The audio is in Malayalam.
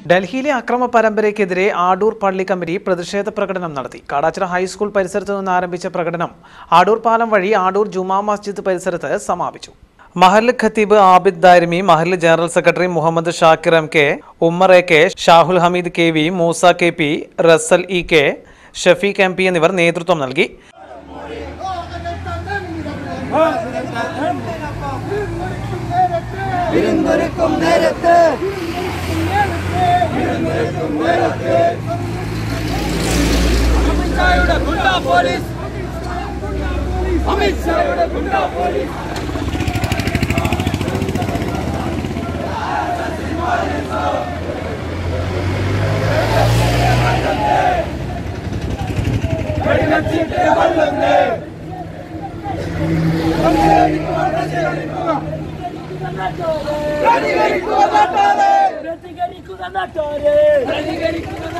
ഡൽഹിയിലെ അക്രമ പരമ്പരയ്ക്കെതിരെ ആഡൂർ പള്ളി കമ്മിറ്റി പ്രതിഷേധ പ്രകടനം നടത്തി കാടാച്ചിറ ഹൈസ്കൂൾ പരിസരത്ത് നിന്ന് ആരംഭിച്ച പ്രകടനം ആഡൂർ പാലം വഴി ആഡൂർ ജുമാ മസ്ജിദ് പരിസരത്ത് സമാപിച്ചു മഹൽ ഖത്തീബ് ആബിദ് ദാരിമി മഹൽ general secretary Muhammad Shakir M K Ummer A K Shahul Hameed K V Moosa K P Rasal E K Shafeeq M P എന്നിവർ നേതൃത്വം നൽകി വിരുന്നൊരുക്കും നേരത്ത് അമിത്ഷായുടെ ഗുണ്ടാ പോലീസ് അമിത്ഷായുടെ ഗുണ്ടാ പോലീസ് വെടിവെച്ചിട്ട് കൊല്ലുന്നേ പ്രതികരിക്കുക നാട്ടാരെ പ്രതികരിക്കുക നാട്ടാരെ പ്രതികരിക്കുക